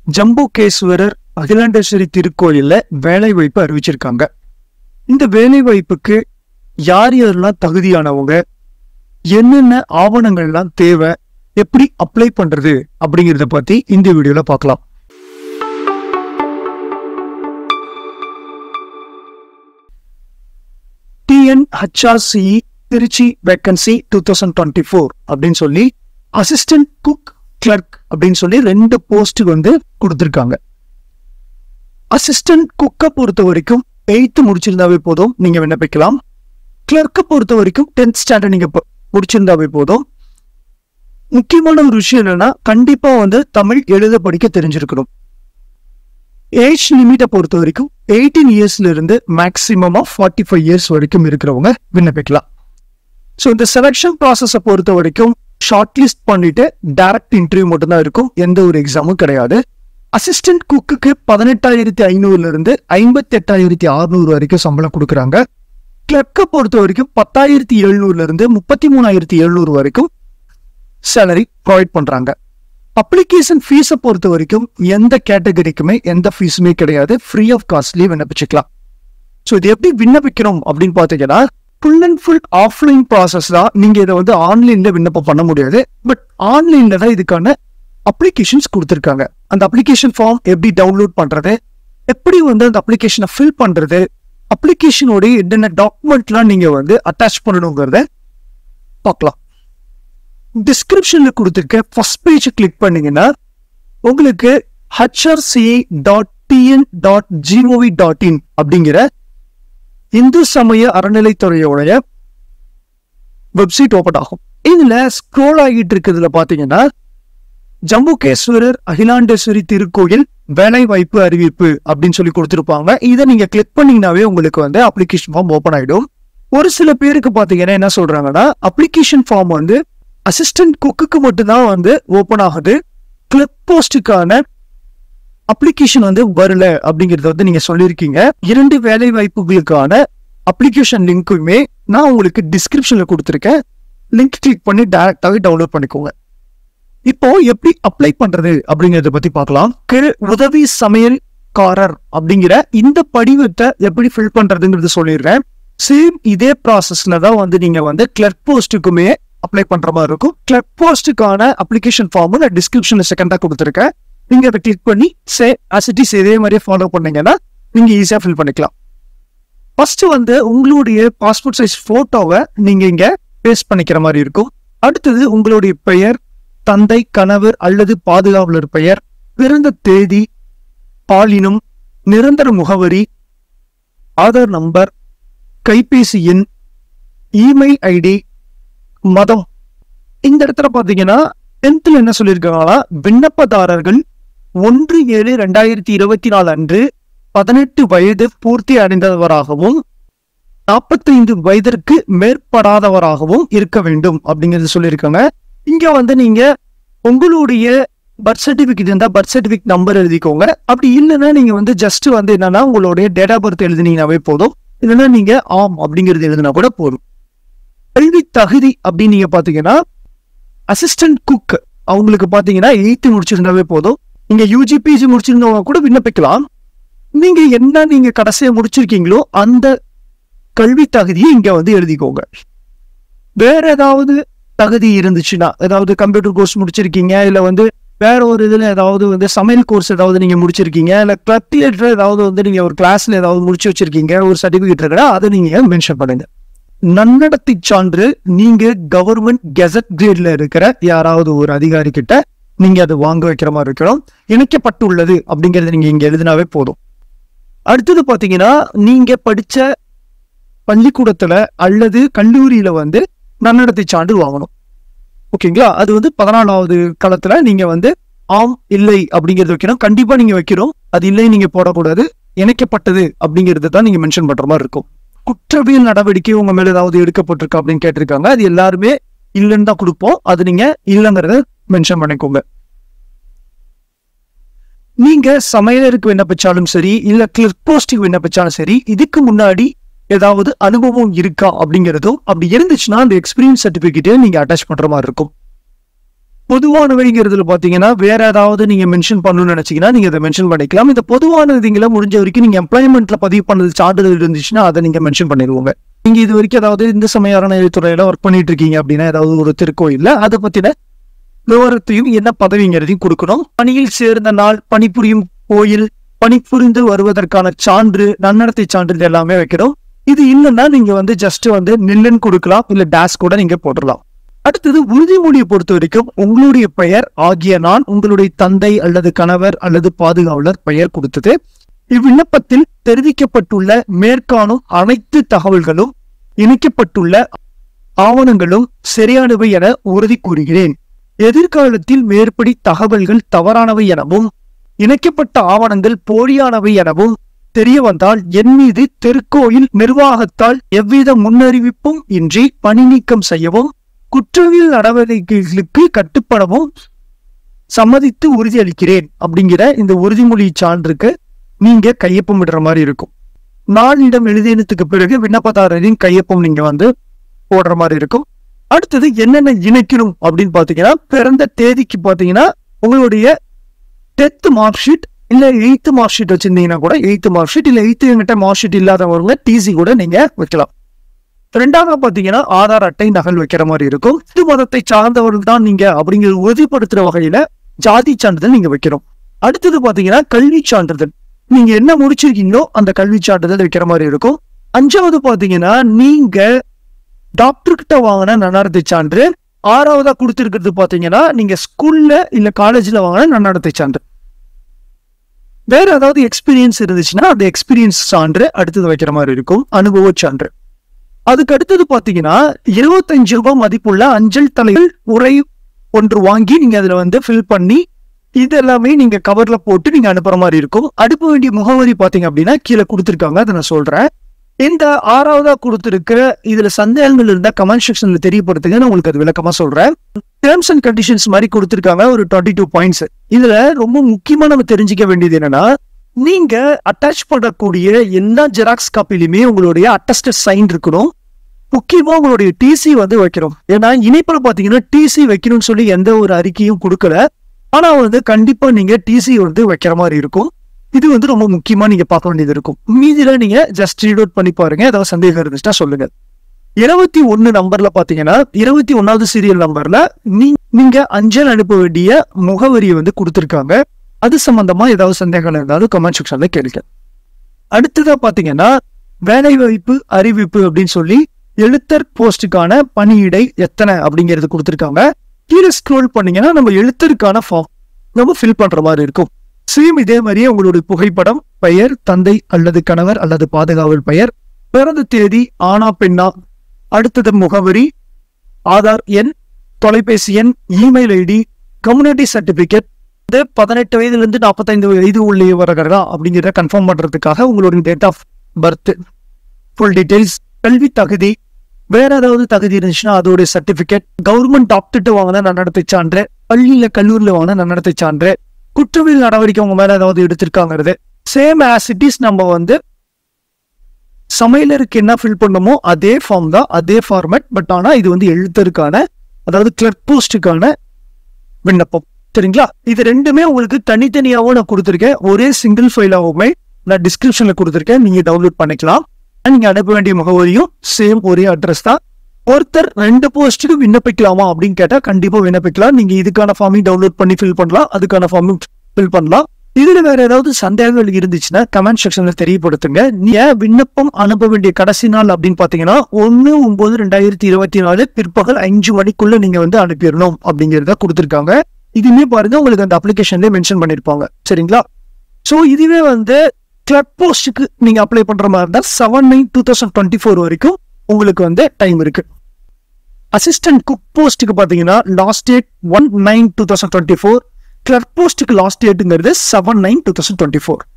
ஜம்புகேஸ்வரர் அகிலாண்டேஸ்வரி திருக்கோயில்ல வேலை வாய்ப்பு அறிவிச்சிருக்காங்க இந்த வேலை வாய்ப்புக்கு யார் யாரெல்லாம் தகுதியானவங்க என்னென்ன ஆவணங்கள்லாம் தேவை எப்படி அப்ளை பண்றது அப்படிங்கிறத பத்தி இந்த வீடியோல பார்க்கலாம் TNHRCE Trichy vacancy two thousand twenty four அப்படின்னு சொல்லி அசிஸ்டன்ட் குக் கிளர்க் அப்படின்னு சொல்லி ரெண்டு போஸ்ட் வந்து கொடுத்துருக்காங்க அசிஸ்டன்ட் குக்கை பொறுத்த வரைக்கும் எயித்து முடிச்சிருந்தாவே போதும் நீங்க விண்ணப்பிக்கலாம் கிளர்க்கை பொறுத்த வரைக்கும் டென்த் ஸ்டாண்டர்ட் நீங்க ப- முடிச்சிருந்தாவே போதும் முக்கியமான ஒரு விஷயம் என்னன்னா கண்டிப்பா வந்து தமிழ் எழுத படிக்க தெரிஞ்சிருக்கணும் ஏஜ் லிமிட்டை பொறுத்த வரைக்கும் எயிட்டீன் இயர்ஸ்ல இருந்து மேக்சிமமா ஃபார்ட்டி ஃபைவ் இயர்ஸ் வரைக்கும் இருக்கிறவங்க விண்ணப்பிக்கலாம் ஸோ இந்த செலெக்ஷன் ப்ராசஸை பொறுத்த வரைக்கும் ஷார்ட் லிஸ்ட் பண்ணிட்டு டைரக்ட் இன்டர்வியூ மட்டும்தான் இருக்கும் எந்த ஒரு எக்ஸாமும் கிடையாது அசிஸ்டன்ட் குக்குக்கு பதினெட்டாயிரத்தி ஐநூறுல இருந்து ஐம்பத்தி எட்டாயிரத்தி அறுநூறு வரைக்கும் சம்பளம் கொடுக்குறாங்க கிளர்க்கை பொறுத்த வரைக்கும் பத்தாயிரத்தி எழுநூறுல இருந்து முப்பத்தி மூணாயிரத்தி எழுநூறு வரைக்கும் சேலரி ப்ரொவைட் பண்றாங்க அப்ளிகேஷன் ஃபீஸை பொறுத்த வரைக்கும் எந்த கேட்டகரிக்குமே எந்த ஃபீஸுமே கிடையாது ஃப்ரீ ஆஃப் காஸ்ட்லயே விண்ணப்பிச்சுக்கலாம் ஸோ இது எப்படி விண்ணப்பிக்கணும் அப்படின்னு பார்த்தீங்கன்னா full and full offline process தான் நீங்க இதை வந்து ஆன்லைன்ல விண்ணப்பம் பண்ண முடியாது பட் ஆன்லைன்ல தான் இதுக்கான அப்ளிகேஷன்ஸ் கொடுத்துருக்காங்க அந்த அப்ளிகேஷன் ஃபார்ம் எப்படி டவுன்லோட் பண்றது எப்படி வந்து அந்த அப்ளிகேஷனை ஃபில் பண்றது அப்ளிகேஷனோட என்னென்ன டாக்குமெண்ட்லாம் நீங்க வந்து அட்டாச் பண்ணணுங்கிறத பார்க்கலாம் டிஸ்கிரிப்ஷன்ல கொடுத்துருக்க ஃபர்ஸ்ட் பேஜ் கிளிக் பண்ணீங்கன்னா உங்களுக்கு HRCI dot TN dot GOV dot in அப்படிங்கிற இந்து சமய அறநிலைத்துறையோடைய வெப்சைட் ஓபன் ஆகும் இதுல ஸ்க்ரோல் ஆகிட்டு இருக்கிறதுல பாத்தீங்கன்னா ஜம்புகேஸ்வரர் அகிலாண்டேஸ்வரி திருக்கோயில் வேலை வாய்ப்பு அறிவிப்பு அப்படின்னு சொல்லி கொடுத்துருப்பாங்க இதை நீங்க கிளிக் பண்ணீங்கன்னாவே உங்களுக்கு வந்து அப்ளிகேஷன் ஃபார்ம் ஓபன் ஆயிடும் ஒரு சில பேருக்கு பாத்தீங்கன்னா என்ன சொல்றாங்கன்னா அப்ளிகேஷன் ஃபார்ம் வந்து அசிஸ்டன்ட் குக்குக்கு மட்டும்தான் வந்து ஓபன் ஆகுது கிளிப் போஸ்டுக்கான அப்ளிகேஷன் வந்து வரல அப்படிங்கறத வந்து நீங்க சொல்லியிருக்கீங்க இரண்டு வேலை வாய்ப்புகளுக்கான அப்ளிகேஷன் லிங்க்குமே நான் உங்களுக்கு டிஸ்கிரிப்ஷன்ல கொடுத்துருக்கேன் லிங்க் கிளிக் பண்ணி டைரக்டாவே டவுன்லோட் பண்ணிக்கோங்க இப்போ எப்படி அப்ளை பண்றது அப்படிங்கறத பத்தி பார்க்கலாம் கீழ் உதவி சமையல்காரர் அப்படிங்கிற இந்த படிவத்தை எப்படி ஃபில் பண்றதுங்கிறது சொல்லிடுறேன் சேம் இதே ப்ராசஸ்ல தான் வந்து நீங்க வந்து கிளர்க் போஸ்ட்டுக்குமே அப்ளை பண்ற மாதிரி இருக்கும் கிளர்க் போஸ்ட்டுக்கான அப்ளிகேஷன் ஃபார்ம் நான் டிஸ்கிரிப்ஷன்ல செகண்டா கொடுத்துருக்கேன் நீங்க அதை கிளிக் பண்ணி சே அசிட்டிஸ் இதே மாதிரியே ஃபாலோ பண்ணீங்கன்னா நீங்க ஈஸியா ஃபில் பண்ணிக்கலாம் ஃபர்ஸ்ட் வந்து உங்களுடைய பாஸ்போர்ட் சைஸ் போட்டோவை நீங்க இங்க பேஸ்ட் பண்ணிக்கிற மாதிரி இருக்கும் அடுத்தது உங்களுடைய பெயர் தந்தை கணவர் அல்லது பாதுகாவலர் பெயர் பிறந்த தேதி பாலினம் நிரந்தர முகவரி ஆதார் நம்பர் கைபேசி எண் இமெயில் ஐடி மதம் இந்த இடத்துல பாத்தீங்கன்னா டென்த்ல என்ன சொல்லியிருக்காங்கன்னா விண்ணப்பதாரர்கள் ஒன்று ஏழு ரெண்டாயிரத்தி இருபத்தி நாலு அன்று பதினெட்டு வயது பூர்த்தி அடைந்தவராகவும் நாற்பத்தைந்து வயதிற்கு மேற்படாதவராகவும் இருக்க வேண்டும் அப்படிங்கிறது சொல்லியிருக்காங்க இங்க வந்து நீங்க உங்களுடைய பர்த் சர்டிபிகேட் இருந்தா பர்த் சர்டிபிகேட் நம்பர் எழுதிக்கோங்க அப்படி இல்லைன்னா நீங்க வந்து ஜஸ்ட் வந்து என்னன்னா உங்களுடைய டேட் ஆஃப் பர்த் எழுதினீங்கன்னாவே போதும் இல்லைன்னா நீங்க ஆம் அப்படிங்கிறது எழுதினா கூட போதும் கல்வி தகுதி அப்படின்னு நீங்க பாத்தீங்கன்னா அசிஸ்டன்ட் குக் அவங்களுக்கு பாத்தீங்கன்னா எயித்து முடிச்சிருந்தாவே போதும் நீங்க யூஜி பிஜி முடிச்சிருந்தவங்க கூட விண்ணப்பிக்கலாம் நீங்க என்ன நீங்க கடைசியா முடிச்சிருக்கீங்களோ அந்த கல்வி தகுதியை இங்க வந்து எழுதிக்கோங்க வேற ஏதாவது தகுதி இருந்துச்சுன்னா ஏதாவது கம்ப்யூட்டர் கோர்ஸ் முடிச்சிருக்கீங்க இல்ல வந்து வேற ஒரு இதுல ஏதாவது வந்து சமையல் கோர்ஸ் ஏதாவது நீங்க முடிச்சிருக்கீங்க இல்ல கிளப் தியேட்டர் ஏதாவது வந்து நீங்க ஒரு கிளாஸ்ல ஏதாவது முடிச்சு வச்சிருக்கீங்க ஒரு சர்டிபிகேட் இருக்கா அதை நீங்க மென்ஷன் பண்ணுங்க நன்னடத்தை சான்று நீங்க கவர்மெண்ட் கெசட் கிரேட்ல இருக்கிற யாராவது ஒரு அதிகாரி கிட்ட நீங்க அதை வாங்க வைக்கிற மாதிரி இருக்கணும் இணைக்கப்பட்டுள்ளது அப்படிங்கறத நீங்க இங்க எழுதினாவே போதும் அடுத்தது பாத்தீங்கன்னா நீங்க படிச்ச பள்ளிக்கூடத்துல அல்லது கல்லூரியில வந்து நன்னடத்தை சான்று வாங்கணும் ஓகேங்களா அது வந்து பதினாலாவது காலத்துல நீங்க வந்து ஆம் இல்லை அப்படிங்கறது வைக்கணும் கண்டிப்பா நீங்க வைக்கணும் அது இல்லை நீங்க போடக்கூடாது இணைக்கப்பட்டது அப்படிங்கறது தான் நீங்க மென்ஷன் பண்ற மாதிரி இருக்கும் குற்றவியல் நடவடிக்கை உங்க மேல ஏதாவது எடுக்கப்பட்டிருக்கா அப்படின்னு கேட்டிருக்காங்க அது எல்லாருமே இல்லைன்னு தான் கொடுப்போம் அது நீங்க இல்லைங்கிறத மென்ஷன் பண்ணிக்கோங்க நீங்க சமையலருக்கு விண்ணப்பிச்சாலும் சரி இல்ல கிளர்க் போஸ்டிங் விண்ணப்பிச்சாலும் சரி இதுக்கு முன்னாடி ஏதாவது அனுபவம் இருக்கா அப்படிங்கிறதும் அப்படி இருந்துச்சுன்னா அந்த எக்ஸ்பீரியன்ஸ் சர்டிபிகேட்டை நீங்க அட்டாச் பண்ற மாதிரி இருக்கும் பொதுவானவைங்கிறதுல பாத்தீங்கன்னா வேற ஏதாவது நீங்க மென்ஷன் பண்ணணும்னு நினைச்சீங்கன்னா நீங்க அதை மென்ஷன் பண்ணிக்கலாம் இந்த பொதுவான இதுங்களை முடிஞ்ச வரைக்கும் நீங்க எம்ப்ளாய்மெண்ட்ல பதிவு பண்ணது சான்றிதழ் இருந்துச்சுன்னா அதை நீங்க மென்ஷன் பண்ணிடுவோங்க நீங்க இது வரைக்கும் அதாவது இந்த சமய அறநிலையத்துறையில ஒர்க் பண்ணிட்டு இருக்கீங்க அப்படின்னா ஏதாவது ஒரு திருக்கோயில்ல அதை பத்தின விவரத்தையும் என்ன பதவிங்கிறதையும் கொடுக்கணும் பணியில் சேர்ந்த நாள் பணிபுரியும் கோயில் பணிபுரிந்து வருவதற்கான சான்று நன்னடத்தை சான்றிதழ் எல்லாமே வைக்கணும் இது இல்லைன்னா நீங்க வந்து ஜஸ்ட் வந்து நில்லுன்னு கொடுக்கலாம் இல்ல டேஷ் கூட நீங்க போட்டுடலாம் அடுத்தது உறுதிமொழியை பொறுத்த வரைக்கும் உங்களுடைய பெயர் ஆகிய நான் உங்களுடைய தந்தை அல்லது கணவர் அல்லது பாதுகாவலர் பெயர் கொடுத்தது இவ்விண்ணப்பத்தில் தெரிவிக்கப்பட்டுள்ள மேற்காணும் அனைத்து தகவல்களும் இணைக்கப்பட்டுள்ள ஆவணங்களும் சரியானவை என உறுதி கூறுகிறேன் எதிர்காலத்தில் மேற்படி தகவல்கள் தவறானவை எனவும் இணைக்கப்பட்ட ஆவணங்கள் போலியானவை எனவும் தெரிய வந்தால் என் மீது திருக்கோயில் நிர்வாகத்தால் எவ்வித முன்னறிவிப்பும் இன்றி பணி நீக்கம் செய்யவும் குற்றவியல் நடவடிக்கைகளுக்கு கட்டுப்படவும் சம்மதித்து உறுதியளிக்கிறேன் அப்படிங்கிற இந்த உறுதிமொழி சான்றுக்கு நீங்க கையொப்பம் விடுற மாதிரி இருக்கும் நாளிடம் எழுதினத்துக்கு பிறகு விண்ணப்பதாரரின் கையொப்பம் நீங்க வந்து போடுற மாதிரி இருக்கும் அடுத்தது என்னென்ன இணைக்கணும் அப்படின்னு பாத்தீங்கன்னா பிறந்த தேதிக்கு பாத்தீங்கன்னா உங்களுடைய டென்த் மார்க் ஷீட் இல்ல எயித்து மார்க் ஷீட் வச்சிருந்தீங்கன்னா கூட எயித்து மார்க் ஷீட் இல்ல எயித்து எங்கிட்ட மார்க் ஷீட் இல்லாதவங்க டிசி கூட நீங்க வைக்கலாம் ரெண்டாவது பாத்தீங்கன்னா ஆதார் அட்டை நகல் வைக்கிற மாதிரி இருக்கும் இந்து மதத்தை சார்ந்தவர்கள் தான் நீங்க அப்படிங்கிறது உறுதிப்படுத்துற வகையில ஜாதி சான்றிதழ் நீங்க வைக்கணும் அடுத்தது பாத்தீங்கன்னா கல்வி சான்றிதழ் நீங்க என்ன முடிச்சிருக்கீங்களோ அந்த கல்வி சான்றிதழ் வைக்கிற மாதிரி இருக்கும் அஞ்சாவது பாத்தீங்கன்னா நீங்க டாக்டர் கிட்ட வாங்கின நன்னடத்தை சான்று ஆறாவதா கொடுத்திருக்கிறது பாத்தீங்கன்னா நீங்க ஸ்கூல்ல இல்ல காலேஜ்ல வாங்கின நன்னடத்தை சான்று வேற ஏதாவது எக்ஸ்பீரியன்ஸ் இருந்துச்சுன்னா அந்த எக்ஸ்பீரியன்ஸ் சான்று அடுத்தது வைக்கிற மாதிரி இருக்கும் அனுபவ சான்று அதுக்கு அடுத்தது பாத்தீங்கன்னா இருபத்தஞ்சு ரூபாய் மதிப்புள்ள அஞ்சல் தலைகள் உரை ஒன்று வாங்கி நீங்க அதுல வந்து ஃபில் பண்ணி இது எல்லாமே நீங்க கவர்ல போட்டு நீங்க அனுப்புற மாதிரி இருக்கும் அனுப்ப வேண்டிய முகவரி பாத்தீங்க அப்படின்னா கீழே கொடுத்துருக்காங்க அதை நான் சொல்றேன் இந்த ஆறாவதா கொடுத்திருக்கிற இதுல சந்தேகங்கள் இருந்தா கமெண்ட் செக்ஷன்ல தெரியப்படுத்துங்க நான் உங்களுக்கு அது விளக்கமா சொல்றேன் டேர்ம்ஸ் அண்ட் கண்டிஷன்ஸ் மாதிரி கொடுத்திருக்காங்க ஒரு டுவெண்ட்டி டூ பாயிண்ட்ஸ் இதுல ரொம்ப முக்கியமா நம்ம தெரிஞ்சுக்க வேண்டியது என்னன்னா நீங்க அட்டாச் பண்ணக்கூடிய எல்லா ஜெராக்ஸ் காப்பிலுமே உங்களுடைய அட்டஸ்டட் சைன் இருக்கணும் முக்கியமா உங்களுடைய டிசி வந்து வைக்கணும் ஏன்னா இணைப்புல பாத்தீங்கன்னா டிசி வைக்கணும்னு சொல்லி எந்த ஒரு அறிக்கையும் கொடுக்கல ஆனா வந்து கண்டிப்பா நீங்க டிசி வந்து வைக்கிற மாதிரி இருக்கும் இது வந்து ரொம்ப முக்கியமா நீங்க பார்க்க வேண்டியது இருக்கும் மீதியில நீங்க ஜஸ்ட் ரீட் அவுட் பண்ணி பாருங்க ஏதாவது சந்தேகம் இருந்துச்சுன்னா சொல்லுங்க இருபத்தி ஒன்னு நம்பர்ல பாத்தீங்கன்னா இருபத்தி ஒன்னாவது சீரியல் நம்பர்ல நீ- நீங்க அஞ்சல் அனுப்ப வேண்டிய முகவரியை வந்து கொடுத்திருக்காங்க அது சம்பந்தமா ஏதாவது சந்தேகம் இருந்தாலும் கமெண்ட் செக்ஷன்ல கேளுங்க அடுத்ததா பாத்தீங்கன்னா வேலை வாய்ப்பு அறிவிப்பு அப்படின்னு சொல்லி எழுத்தர் போஸ்டுக்கான பணியிடை எத்தனை அப்படிங்கிறது கொடுத்திருக்காங்க கீழே ஸ்க்ரோல் பண்ணீங்கன்னா நம்ம எழுத்தருக்கான ஃபார்ம் நம்ம ஃபில் பண்ற மாதிரி இருக்கும் சேம் இதே மாதிரியே உங்களுடைய புகைப்படம் பெயர் தந்தை அல்லது கணவர் அல்லது பாதுகாவல் பெயர் பிறந்த தேதி ஆனா பெண்ணா அடுத்தது முகவரி ஆதார் எண் தொலைபேசி எண் இமெயில் ஐடி கம்யூனிட்டி சர்டிபிகேட் இது பதினெட்டு வயதுலேருந்து நாற்பத்தைந்து வயது உள்ளவர்களா அப்படிங்கிறத கன்ஃபார்ம் பண்றதுக்காக உங்களுடைய date of birth full details கல்வி தகுதி வேற ஏதாவது தகுதி இருந்துச்சுன்னா அதோடைய சர்டிபிகேட் கவர்மெண்ட் டாக்டர்கிட்ட வாங்கின நன்னடத்தை சான்று பள்ளியில கல்லூரியில வாங்கின நன்னடத்தை சான்று குற்றவியல் நடவடிக்கை உங்க மேல ஏதாவது எடுத்திருக்காங்கிறது சேம் ஆஸ் இட் இஸ் நம்ம வந்து சமையலருக்கு என்ன ஃபில் பண்ணமோ அதே ஃபார்ம் தான் அதே ஃபார்மேட் பட் ஆனா இது வந்து எழுத்தருக்கான அதாவது கிளர்க் போஸ்டுக்கான விண்ணப்பம் சரிங்களா இது ரெண்டுமே உங்களுக்கு தனித்தனியாகவும் நான் கொடுத்துருக்கேன் ஒரே சிங்கிள் ஃபைலாகவுமே நான் டிஸ்கிரிப்ஷன்ல கொடுத்துருக்கேன் நீங்க டவுன்லோட் பண்ணிக்கலாம் நீங்க அனுப்ப வேண்டிய முகவரியும் சேம் ஒரே அட்ரஸ் தான் ஒருத்தர் ரெண்டு போஸ்ட்டுக்கு விண்ணப்பிக்கலாமா அப்படின்னு கேட்டா கண்டிப்பா விண்ணப்பிக்கலாம் நீங்க இதுக்கான ஃபார்மையும் டவுன்லோட் பண்ணி ஃபில் பண்ணலாம் அதுக்கான ஃபார்மையும் ஃபில் பண்ணலாம் இதுல வேற ஏதாவது சந்தேகங்கள் இருந்துச்சுன்னா கமெண்ட் செக்ஷன்ல தெரியப்படுத்துங்க நீங்க விண்ணப்பம் அனுப்ப வேண்டிய கடைசி நாள் அப்படின்னு பாத்தீங்கன்னா ஒன்னு ஒன்பது ரெண்டாயிரத்தி இருபத்தி நாலு பிற்பகல் அஞ்சு மணிக்குள்ள நீங்க வந்து அனுப்பிடணும் அப்படிங்கறத கொடுத்துருக்காங்க இதுவுமே பாருங்க உங்களுக்கு அந்த அப்ளிகேஷன்லயே மென்ஷன் பண்ணிருப்பாங்க சரிங்களா சோ இதுவே வந்து கிளப் போஸ்ட்டுக்கு நீங்க அப்ளை பண்ற மாதிரி இருந்தா seven nine two thousand twenty four வரைக்கும் உங்களுக்கு வந்து டைம் இருக்கு அசிஸ்டன்ட் குக் போஸ்ட்டுக்கு பாத்தீங்கன்னா last date one nine two thousand twenty four clerk போஸ்ட்டுக்கு லாஸ்ட் டேட்டுங்கிறது seven nine two thousand twenty four